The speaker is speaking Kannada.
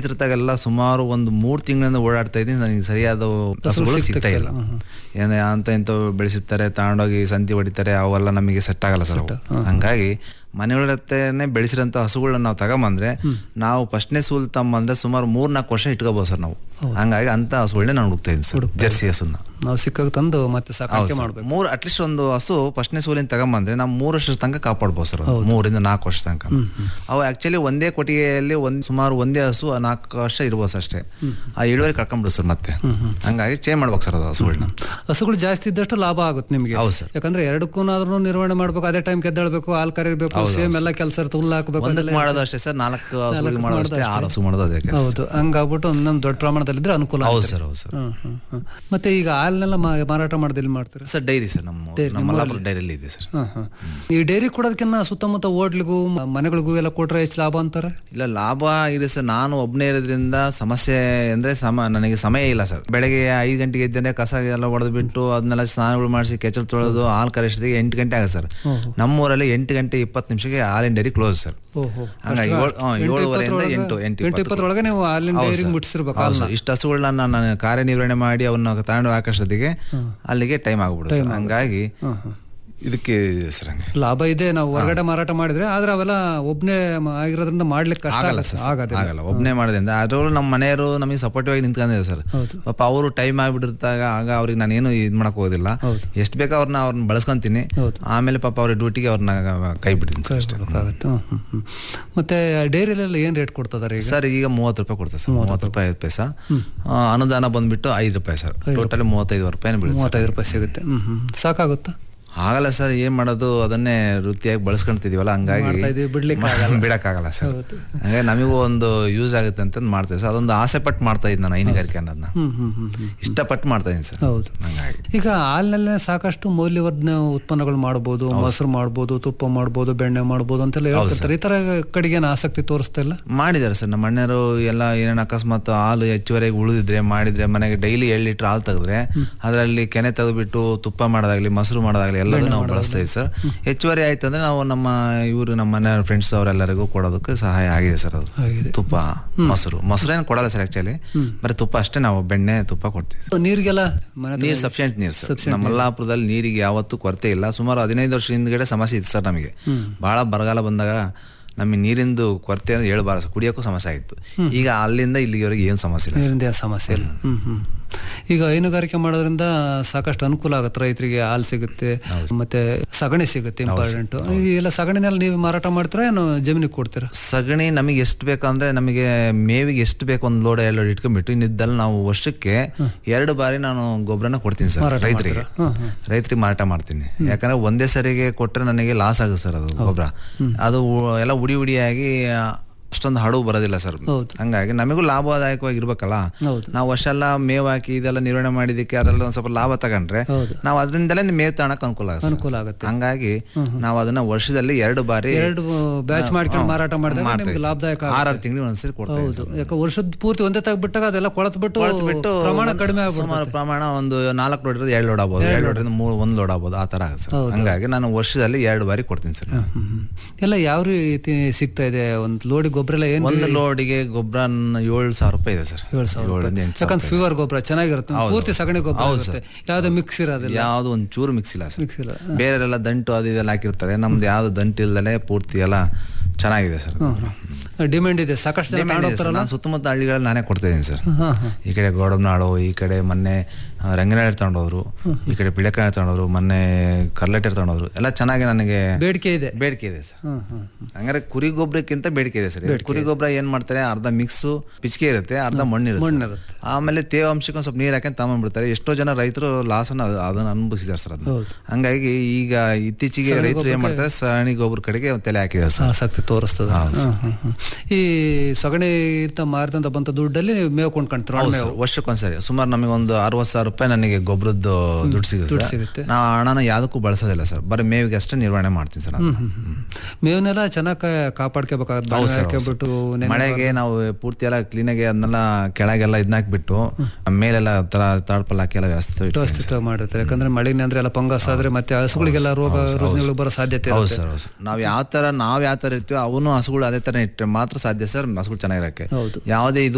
ಚಿತ್ರತಾಗೆಲ್ಲ ಸುಮಾರು ಒಂದು ಮೂರು ತಿಂಗಳಿಂದ ಓಡಾಡ್ತಾ ಇದ್ದೀನಿ ನನಗೆ ಸರಿಯಾದ ಹಸುಗಳು ಸಿಗ್ತಾ ಇಲ್ಲ ಏನೇ ಅಂತ ಇಂಥವು ಬೆಳೆಸಿರ್ತಾರೆ ತಗೊಂಡೋಗಿ ಸಂತಿ ಹೊಡಿತಾರೆ ಅವೆಲ್ಲ ನಮಗೆ ಸೆಟ್ ಆಗಲ್ಲ ಸರ್ ಅವು. ಹಂಗಾಗಿ ಮನೆಗಳತ್ತೇನೆ ಬೆಳೆಸಿರೋಂಥ ಹಸುಗಳನ್ನ ನಾವು ತಗೊಂಬಂದ್ರೆ ನಾವು ಫಸ್ಟ್ನೇ ಸೂಲ್ ತಗೊಂಬಂದ್ರೆ ಸುಮಾರು ಮೂರ್ ನಾಲ್ಕು ವರ್ಷ ಇಟ್ಕೋಬಹುದು ಸರ್ ನಾವು ಹಂಗಾಗಿ ಅಂತ ಹಸುಗಳನ್ನೇ ನಾನು ಹುಡುಕ್ತಾ ಇದ್ದೀನಿ ಸರ್ ಜರ್ಸಿ ಹಸುನ ನಾವು ಸಿಕ್ಕಾಗ ತಂದು ಮತ್ತೆ ಸಾಕಾಣಿಕೆ ಮಾಡ್ಬೇಕು ಮೂರು ಅಟ್ಲೀಸ್ಟ್ ಒಂದು ಹಸು ಫಸ್ಟ್ನೇ ಸೂಲಿನ ತಗೊಂಬಂದ್ರೆ ನಾವು ಮೂರು ವರ್ಷದ ತನಕ ಕಾಪಾಡ್ಬೋದು ಸರ್ ಅದು. ಮೂರಿಂದ ನಾಲ್ಕು ವರ್ಷ ತನಕ ಅವು ಆಕ್ಚುಲಿ ಒಂದೇ ಕೊಟ್ಟಿಗೆಯಲ್ಲಿ ಒಂದ್ ಸುಮಾರು ಒಂದೇ ಹಸು ನಾಲ್ಕು ವರ್ಷ ಇರ್ಬೋದು ಸರ್ ಅಷ್ಟೇ ಆ ಇಳುವರಿ ಕಳ್ಕೊಂಡ್ಬಿಡು ಸರ್ ಮತ್ತೆ ಹಂಗಾಗಿ ಚೇಂಜ್ ಮಾಡ್ಬೇಕು ಸರ್ ಅದು ಹಸುಗಳನ್ನ ಹಸುಗಳು ಜಾಸ್ತಿ ಇದ್ದಷ್ಟು ಲಾಭ ಆಗುತ್ತೆ ನಿಮಗೆ ಹೌದು ಸರ್ ಯಾಕಂದ್ರೆ ಎರಡಕ್ಕೂ ಆದ್ರೂ ನಿರ್ವಹಣೆ ಮಾಡ್ಬೇಕು ಅದೇ ಟೈಮ್ ಕೆದ್ದಳ್ಬೇಕು ಹಾಲು ಕರಿಬೇಕು ಸೇಮ್ ಎಲ್ಲ ಕೆಲಸ ತುಲ್ಲ ಹಾಕ್ಬೇಕು ಒಂದಕ್ಕೆ ಮಾಡೋದು ಅಷ್ಟೇ ಸರ್ ನಾಲ್ಕು ಹಸುಗಳಿಗೆ ಮಾಡೋದು ಅಷ್ಟೇ ಆರು ಹಸು ಮಾಡೋದು ಅದೇ ಕೆಲಸ. ಹೌದು ಹಂಗಾಗ್ಬಿಟ್ಟು ಒಂದೊಂದು ದೊಡ್ಡ ಪ್ರಮಾಣದಲ್ಲಿದ್ರೆ ಅನುಕೂಲ ಹೌದು ಆಗುತ್ತೆ. ಸರ್ ಹೌದು ಸರ್ ಹ್ಮ್, ಹ್ಮ್, ಹ್ಮ್. ಮತ್ತೆ ಈಗ ಹಾಲನ್ನೆಲ್ಲ ಮಾ- ಮಾರಾಟ ಮಾಡೋದು ಎಲ್ಲಿ ಮಾಡ್ತೀರಾ ಸರ್ ಡೈರಿ ಸರ್ ನಮ್ಮ ನಮ್ಮ ಮಲ್ಲಾಪುರ ಡೈರಿಯಲ್ಲಿ ಇದೆ ಸರ್ ಹ್ಮ್, ಹ್ಮ್. ಈ ಡೈರಿ ಕೊಡೋದಕ್ಕಿಂತ ಸುತ್ತಮುತ್ತ ಹೋಟ್ಲಿಗೂ ಮ- ಮನೆಗಳಿಗೂ ಎಲ್ಲ ಕೊಟ್ರೆ ಹೆಚ್ಚು ಲಾಭ ಅಂತಾರೆ ಇಲ್ಲ ಲಾಭ ಇದೆ ಸರ್ ನಾನು ಒಬ್ಬನೇ ಇರೋದ್ರಿಂದ ಸಮಸ್ಯೆ ಅಂದ್ರೆ ಸಮ ನನಗೆ ಸಮಯ ಇಲ್ಲ ಸರ್ ಬೆಳಗ್ಗೆ ಐದು ಗಂಟೆಗೆ ಎದ್ದೇನೆ ಕಸ ಎಲ್ಲ ಹೊಡೆದು ಬಿಟ್ಟು ಅದನ್ನೆಲ್ಲ ಸ್ನಾನಗಳು ಮಾಡಿಸಿ ಕೆಚ್ಚಲು ತೊಳೆದು ಹಾಲು ಕರೆಷ್ಟೊತ್ತಿಗೆ ಎಂಟು ಗಂಟೆ ಆಗುತ್ತೆ ಸರ್ ನಮ್ಮೂರಲ್ಲಿ ಎಂಟು ಗಂಟೆ ಇಪ್ಪತ್ತು ನಿಮಿಷಕ್ಕೆ ಹಾಲಿನ ಡೈರಿ ಕ್ಲೋಸ್ ಸರ್ ಓಹೋ ಹಂಗಾಗಿ ಏಳು ಹಾ, ಏಳುವರೆಯಿಂದ ಎಂಟು ಎಂಟು ಎಂಟು ಇಪ್ಪತ್ತರೊಳಗೆ ನೀವು ಹಾಲಿನ ಡೈರಿಗೆ ಮುಟ್ಟಿಸಿರ್ಬೇಕು ಹೌದು ಸರ್. ಇಷ್ಟು ಹಸುಗಳನ್ನ ನಾನು ಕಾರ್ಯನಿರ್ವಹಣೆ ಮಾಡಿ ಅವನ್ನ ತಗೊಂಡು ಹಾಕೋಷ್ಟೊತ್ತಿಗೆ ಅಲ್ಲಿಗೆ ಟೈಮ್ ಆಗ್ಬಿಡುತ್ತೆ ಸರ್ ಹಂಗಾಗಿ ಇದಕ್ಕೆ ಸರ್ ಹಂಗೆ ಲಾಭ ಇದೆ ನಾವು ಹೊರಗಡೆ ಮಾರಾಟ ಮಾಡಿದ್ರೆ ಆದ್ರೆ ಅವೆಲ್ಲ ಒಬ್ನೇ ಮ- ಆಗಿರೋದ್ರಿಂದ ಮಾಡ್ಲಿಕ್ಕೆ ಕಷ್ಟ ಆಗಲ್ಲ ಆಗುತ್ತೆ. ಸರ್ ಆಗೋದಿಲ್ಲ ಆಗಲ್ಲ ಒಬ್ಬನೇ ಮಾಡೋದ್ರಿಂದ ಅದರಲ್ಲೂ ನಮ್ಮ ಮನೆಯವರು ನಮಗೆ ಸಪೋರ್ಟಿವ್ ಆಗಿ ನಿಂತ್ಕೊಂಡಿದ್ದಾರೆ ಸರ್ ಹೌದು. ಪಾಪ ಅವರು ಟೈಮ್ ಆಗ್ಬಿಟ್ಟಿರ್ತಾಗ ಆಗ ಅವ್ರಿಗೆ ನಾನೇನು ಇದು ಮಾಡಕ್ ಹೋಗೋದಿಲ್ಲ ಎಷ್ಟು ಬೇಕೋ ಅವ್ರನ್ನ ಅವ್ರನ್ನ ಬಳಸ್ಕೊಂತೀನಿ ಹೌದು. ಆಮೇಲೆ ಪಾಪ ಅವ್ರ ಡ್ಯೂಟಿಗೆ ಅವ್ರನ್ನ ಕೈ ಬಿಡ್ತೀನಿ ಸರ್ ಅಷ್ಟೇ ಆಗುತ್ತೆ ಹ್ಮ್, ಹ್ಮ್, ಹ್ಮ್. ಮತ್ತೆ ಡೈರಿಲೆಲ್ಲ ಏನ್ ರೇಟ್ ಕೊಡ್ತದಾರೆ ಈಗ ಸರ್ ಈಗ ಮೂವತ್ತು ರೂಪಾಯಿ ಕೊಡ್ತಾರೆ ಸರ್ ಮೂವತ್ತು ರೂಪಾಯಿ ಐದು ಪೈಸಾ ಆ, ಅನುದಾನ ಬಂದ್ಬಿಟ್ಟು ಐದು ರೂಪಾಯಿ ಸರ್ ಟೋಟಲ್ ಮೂವತ್ತೈದು ರೂಪಾಯಿ ಬೀಳುತ್ತೆ ಮೂವತ್ತೈದು ರೂಪಾಯಿ ಸಿಗುತ್ತೆ ಹ್ಮ್ ಹ್ಮ್ ಸಾಕಾಗುತ್ತಾ ಆಗಲ್ಲ ಸರ್ ಏನ್ ಮಾಡೋದು ಅದನ್ನೇ ವೃತ್ತಿಯಾಗಿ ಬಳಸ್ಕೊಂತಿದೀವಲ್ಲ ಹಂಗಾಗಿ ಮಾಡ್ತಾ ಇದೀವಿ, ಬಿಡ್ಲಿಕ್ಕೆ ಬಿಡಕ್ಕಾಗಲ್ಲ ಸರ್ ಹಂಗಾಗಿ ನಮಗೂ ಒಂದು ಯೂಸ್ ಆಗುತ್ತೆ ಅಂತ ಮಾಡ್ತೇವೆ ಸರ್ ಅದೊಂದು ಆಸೆ ಪಟ್ಟು ಮಾಡ್ತಾ ಇದ್ದೀನಿ ನಾನು ಹೈನುಗಾರಿಕೆ ಅನ್ನೋದನ್ನ ಹ್ಮ್ ಹ್ಮ್ ಹ್ಮ್ ಹ್ಮ್. ಇಷ್ಟಪಟ್ಟು ಮಾಡ್ತಾ ಇದ್ದೀನಿ ಸರ್ ಹೌದು ಹಂಗಾಗಿ ಈಗ ಹಾಲಿನಲ್ಲೇ ಸಾಕಷ್ಟು ಮೌಲ್ಯವರ್ಧನೆ ಉತ್ಪನ್ನಗಳು ಮಾಡ್ಬೋದು ಮೊಸರು ಮಾಡ್ಬೋದು ತುಪ್ಪ ಮಾಡ್ಬೋದು ಬೆಣ್ಣೆ ಮಾಡ್ಬೋದು ಅಂತೆಲ್ಲ ಹೇಳ್ತಿರ್ತಾರೆ ಈ ತರ ಕಡೆಗೆ ಏನು ಆಸಕ್ತಿ ತೋರಿಸ್ತಾ ಇಲ್ಲ ಮಾಡಿದ್ದಾರೆ ಸರ್ ನಮ್ಮ ಅಣ್ಣರು ಎಲ್ಲ ಏನೇನು ಅಕಸ್ಮಾತ್ ಹಾಲು ಹೆಚ್ಚುವರೆಗೆ ಉಳಿದಿದ್ರೆ ಮಾಡಿದ್ರೆ ಮನೆಗೆ ಡೈಲಿ ಏಳು ಲೀಟರ್ ಹಾಲು ತೆಗೆದ್ರೆ ಅದರಲ್ಲಿ ಕೆನೆ ತೆಗೆದ್ಬಿಟ್ಟು ತುಪ್ಪ ಮಾಡೋದಾಗ್ಲಿ ಮೊಸರು ಮಾಡೋದಾಗ್ಲಿ ಎಲ್ಲದೂ ನಾವು ಬಳಸ್ತಾ ಇದ್ದೀವಿ ಸರ್ ಹೆಚ್ಚುವರಿ ಆಯ್ತು ಅಂದ್ರೆ ನಾವು ನಮ್ಮ ಇವರು ನಮ್ಮ ಮನೆ ಫ್ರೆಂಡ್ಸ್ ಅವರೆಲ್ಲರಿಗೂ ಕೊಡೋದಕ್ಕೆ ಸಹಾಯ ಆಗಿದೆ ಸರ್ ಅದು ಆಗಿದೆ. ತುಪ್ಪ ಮೊಸರು ಮೊಸರು ಏನು ಕೊಡಲ್ಲ ಸರ್ ಆಕ್ಚುಲಿ ಬರೀ ತುಪ್ಪ ಅಷ್ಟೇ ನಾವು ಬೆಣ್ಣೆ ತುಪ್ಪ ಕೊಡ್ತೀವಿ ನೀರಿಗೆಲ್ಲ ಮನೆ ನೀರು ಸಫಿಷಿಯಂಟ್ ನೀರು ಸರ್ ನಮ್ಮ ಮಲ್ಲಾಪುರದಲ್ಲಿ ನೀರಿಗೆ ಯಾವತ್ತೂ ಕೊರತೆ ಇಲ್ಲ ಸುಮಾರು ಹದಿನೈದು ವರ್ಷ ಹಿಂದ್ಗಡೆ ಸಮಸ್ಯೆ ಇತ್ತು ಸರ್ ನಮಗೆ ಬಹಳ ಬರಗಾಲ ಬಂದಾಗ ನಮಗೆ ನೀರಿಂದು ಕೊರತೆ ಅಂದ್ರೆ ಹೇಳ್ಬಾರ್ದು ಸರ್ ಕುಡಿಯೋಕ್ಕೂ ಸಮಸ್ಯೆ ಆಯಿತು ಈಗ ಅಲ್ಲಿಂದ ಇಲ್ಲಿವರೆಗೆ ಏನು ಸಮಸ್ಯೆ ಇಲ್ಲ ಸರ್. ನೀರಿಂದ ಏನು ಸಮಸ್ಯೆ ಇಲ್ಲ ಹ್ಮ್ ಹ್ಮ್ ಈಗ ಹೈನುಗಾರಿಕೆ ಮಾಡೋದ್ರಿಂದ ಸಾಕಷ್ಟು ಅನುಕೂಲ ಆಗುತ್ತೆ ರೈತರಿಗೆ ಹಾಲು ಸಿಗುತ್ತೆ ಮತ್ತೆ ಸಗಣಿ ಸಿಗುತ್ತೆ ಇಂಪಾರ್ಟೆಂಟ್ ಈ ಎಲ್ಲ ಸಗಣಿನೆಲ್ಲ ನೀವು ಮಾರಾಟ ಮಾಡ್ತೀರಾ ಏನು ಜಮೀನಿಗೆ ಕೊಡ್ತೀರಾ ಸಗಣಿ ನಮಗೆ ಎಷ್ಟು ಬೇಕಂದ್ರೆ ನಮಗೆ ಮೇವಿಗೆ ಎಷ್ಟು ಬೇಕು ಒಂದು ಲೋಡ್ ಎರಡು ಲೋಡ್ ಇಟ್ಕೊಂಡ್ಬಿಟ್ಟು ಇನ್ನಿದ್ದಲ್ಲಿ ನಾವು ವರ್ಷಕ್ಕೆ ಎರಡು ಬಾರಿ ನಾನು ಗೊಬ್ಬರನ ಕೊಡ್ತೀನಿ ಸರ್ ರೈತರಿಗೆ ರೈತರಿಗೆ ಮಾರಾಟ ಮಾಡ್ತೀನಿ ಯಾಕಂದ್ರೆ ಒಂದೇ ಸರಿಗೆ ಕೊಟ್ಟರೆ ನನಗೆ ಲಾಸ್ ಆಗುತ್ತೆ ಸರ್ ಅದು ಗೊಬ್ಬರ ಅದು ಉ- ಎಲ್ಲ ಉಡಿ ಉಡಿಯಾಗಿ ಅಷ್ಟೊಂದು ಹಡವು ಬರೋದಿಲ್ಲ ಸರ್ ಹೌದು. ಹಂಗಾಗಿ ನಮಗೂ ಲಾಭದಾಯಕವಾಗಿ ಇರ್ಬೇಕಲ್ಲ ಹೌದು. ನಾವು ಅಷ್ಟೆಲ್ಲ ಮೇವು ಹಾಕಿ ಇದೆಲ್ಲ ನಿರ್ವಹಣೆ ಮಾಡಿದ್ದಕ್ಕೆ ಅದರಲ್ಲಿ ಒಂದು ಸ್ವಲ್ಪ ಲಾಭ ತಗೊಂಡ್ರೆ ಹೌದು. ನಾವು ಅದರಿಂದಲೇ ಮೇವು ತಗೊಳಕ್ ಅನುಕೂಲ ಆಗುತ್ತೆ ಸರ್. ಅನುಕೂಲ ಆಗುತ್ತೆ ಹಂಗಾಗಿ ನಾವು ಅದನ್ನ ವರ್ಷದಲ್ಲಿ ಎರಡು ಬಾರಿ ಎರಡು ಬ್ಯಾಚ್ ಮಾಡ್ಕೊಂಡು ಮಾರಾಟ ಮಾಡಿದಾಗ ಮಾಡ್ತಾ ನಿಮ್ಗೆ ಇದ್ದೀವಿ. ಲಾಭದಾಯಕ ಆಗುತ್ತೆ. ಆರಾರು ತಿಂಗಳಿಗೆ ಒಂದ್ಸರಿ ಕೊಡ್ತಾ ಇದ್ದೀವಿ ಹೌದು ಯಾಕೆ ವರ್ಷದ ಪೂರ್ತಿ ಒಂದೇ ತೆಗ್ಬಿಟ್ಟಾಗ ಅದೆಲ್ಲ ಕೊಳತ್ ಬಿಟ್ಟು ಬಿಟ್ಟು ಪ್ರಮಾಣ ಒಂದು ಕಡಿಮೆ ಆಗ್ಬಿಡುತ್ತೆ ಸುಮಾರು ಪ್ರಮಾಣ ಒಂದು ನಾಲ್ಕು ಲೋಡ್ ಇರೋದು ಎರಡು ಲೋಡ್ ಆಗ್ಬೋದು ಎರಡು ಲೋಡ್ ಮೂರು ಒಂದು ಲೋಡ್ ಆಗ್ಬೋದು ಆ ತರ ಆಗುತ್ತೆ ಸರ್ ಹಂಗಾಗಿ ನಾನು ವರ್ಷದಲ್ಲಿ ಎರಡು ಬಾರಿ ಕೊಡ್ತೀನಿ ಸರ್ ಹ್ಮ್, ಹ್ಮ್. ಎಲ್ಲ ಯಾವ ರೀತಿ ಸಿಗ್ತಾ ಇದೆ ಒಂದು ಲೋಡಿ ಗೊಬ್ಬರ ಎಲ್ಲ ಏನು ಒಂದು ಲೋಡಿಗೆ ಗೊಬ್ಬರ ಏಳು ಸಾವಿರ ರೂಪಾಯಿ ಇದೆ ಸರ್ ಏಳು ಸಾವಿರ ಏಳರಿಂದ ಎಂಟು ಸಾವಿರ ಯಾಕಂದ್ರೆ ಫೀವರ್ ಗೊಬ್ಬರ ಚೆನ್ನಾಗಿರುತ್ತೆ ಪೂರ್ತಿ ಸಗಣಿ ಗೊಬ್ಬರ ಇರುತ್ತೆ ಯಾವ್ದು ಮಿಕ್ಸ್ ಇರೋದಿಲ್ಲ ಯಾವ್ದು ಒಂದು ಚೂರು ಮಿಕ್ಸ್ ಇಲ್ಲ ಸರ್ ಮಿಕ್ಸ್ ಇಲ್ಲ ಬೇರೆಲ್ಲ ದಂಟು ಅದು ಇದೆಲ್ಲ ಹಾಕಿರ್ತಾರೆ ನಮ್ದು ಯಾವ್ದು ದಂಟು ಇಲ್ದಲೆ ಪೂರ್ತಿ ಎಲ್ಲ ಚೆನ್ನಾಗಿದೆ ಸರ್ ಡಿಮ್ಯಾಂಡ್ ಇದೆ ಸಾಕಷ್ಟು ಜನ Demand ಇದೆ ಸರ್. ನಾನು ಸುತ್ತಮುತ್ತ ಹಳ್ಳಿಗಳಲ್ಲಿ ನಾನೇ ಕೊಡ್ತಾ ಇದ್ದೀನಿ ಸರ್ ಈ ಕಡೆ ಗೋಡಂಬನಾಳು ಈ ಕಡೆ ಮೊನ್ನೆ ರಂಗನಾಳಿ ತಗೊಂಡೋದ್ರು ಈ ಕಡೆ ಬಿಳೆಕಾಯಿ ತಗೊಂಡೋದ್ರು ಮೊನ್ನೆ ಕರ್ಲೆಟರ್ ತಗೊಂಡೋದ್ರು ಎಲ್ಲ ಚೆನ್ನಾಗಿ ನನಗೆ ಬೇಡಿಕೆ ಇದೆ ಬೇಡಿಕೆ ಇದೆ ಸರ್ ಹ್ಮ್ ಹ್ಮ್ ಹಂಗಾರೆ ಕುರಿ ಗೊಬ್ಬರಕ್ಕಿಂತ ಬೇಡಿಕೆ ಇದೆ ಸರ್ ಇದು ಕುರಿ ಗೊಬ್ಬರ ಏನ್ ಮಾಡ್ತಾರೆ ಅರ್ಧ ಮಿಕ್ಸ್ ಪಿಚ್ಕೆ ಇರುತ್ತೆ ಅರ್ಧ ಮಣ್ಣಿರುತ್ತೆ ಸರ್. ಇರುತ್ತೆ. ಆಮೇಲೆ ತೇವಾಂಶಕ್ಕೆ ಒಂದ್ ಸ್ವಲ್ಪ ನೀರು ಹಾಕಿ ತಗೊಂಡ್ಬಿಡ್ತಾರೆ ಎಷ್ಟೋ ಜನ ರೈತರು ಲಾಸ್ ಅನ್ನ ಅದು- ಅದನ್ನ ಅನುಭವಿಸಿದ್ದಾರೆ ಸರ್ ಅದನ್ನ ಹಂಗಾಗಿ ಈಗ ಇತ್ತೀಚೆಗೆ ರೈತರು ಏನ್ ಮಾಡ್ತಾರೆ ಸಗಣಿ ಗೊಬ್ಬರ ಕಡೆಗೆ ತಲೆ ಹಾಕಿದ್ದಾರೆ ಸರ್ ಆಸಕ್ತಿ ತೋರಿಸ್ತದೆ ಹ್ಮ್, ಹ್ಮ್, ಹ್ಮ್. ಈ ಸಗಣಿ ಇಂತ ಮಾರಿದಂತ ಬಂತ ದುಡ್ಡಲ್ಲಿ ನೀವು ಮೇವು ಕೊಂಡ್ಕೊಂತೀರ ಹೌದು ಸರ್ ವರ್ಷಕ್ಕೊಂದ್ಸರಿ ಸುಮಾರು ನಮಗೆ ಒಂದು ಅರವತ್ತು ಸಾವಿರ ರೂಪಾಯಿ ನನಗೆ ಗೊಬ್ಬರದ್ದು ದುಡ್ಡು ಸಿಗುತ್ತೆ ಸಿಗುತ್ತೆ. ಸರ್. ನಾವು ಹಣನ ಯಾವುದಕ್ಕೂ ಬಳಸೋದಿಲ್ಲ ಸರ್ ಬರೀ ಮೇವಿಗೆ ಅಷ್ಟೇ ನಿರ್ವಹಣೆ ಮಾಡ್ತೀನಿ ಸರ್ ನಾನು. ಮೇವನ್ನೆಲ್ಲ ಚೆನ್ನಾಗಿ ಕಾಪಾಡ್ಕೋಬೇಕಾಗುತ್ತೆ ಬಾಳೆ ಹಾಕ್ಬಿಟ್ಟು ಮಳೆಗೆ ನಾವು ಪೂರ್ತಿ ಎಲ್ಲ ಕ್ಲೀನಾಗಿ ಅದನ್ನೆಲ್ಲ ಕೆಳಗೆಲ್ಲ ಇದನ್ನ ಹಾಕ್ಬಿಟ್ಟು ಮೇಲೆಲ್ಲ ತರ ತಾಡ್ಪಲ್ ಹಾಕಿ ಎಲ್ಲ ವ್ಯವಸ್ಥಿತ ಇಟ್ಕೊಂಡಿದ್ದೀನಿ ಸರ್. ವ್ಯವಸ್ಥಿತ ಮಾಡಿರ್ತಾರೆ ಯಾಕಂದ್ರೆ ಮಳೆನೇ ಅಂದ್ರೆ ಎಲ್ಲ ಫಂಗಸ್ ಆದ್ರೆ ಮತ್ತೆ ಹಸುಗಳಿಗೆಲ್ಲ ರೋಗ ರುಜಿನಗಳು ಬರೋ ಸಾಧ್ಯತೆ ಹೌದು ಇರುತ್ತೆ ಸರ್ ಹೌದು ಸರ್ ನಾವು ಯಾವ ತರ ನಾವ್ ಯಾವ ತರ ಇರ್ತೀವೋ ಅವನು ಹಸುಗಳು ಅದೇ ತರ ಇಟ್ಟರೆ ಮಾತ್ರ ಸಾಧ್ಯ ಸರ್ ಹಸುಗಳು ಚೆನ್ನಾಗಿರಕ್ಕೆ ಹೌದು ಯಾವುದೇ ಇದು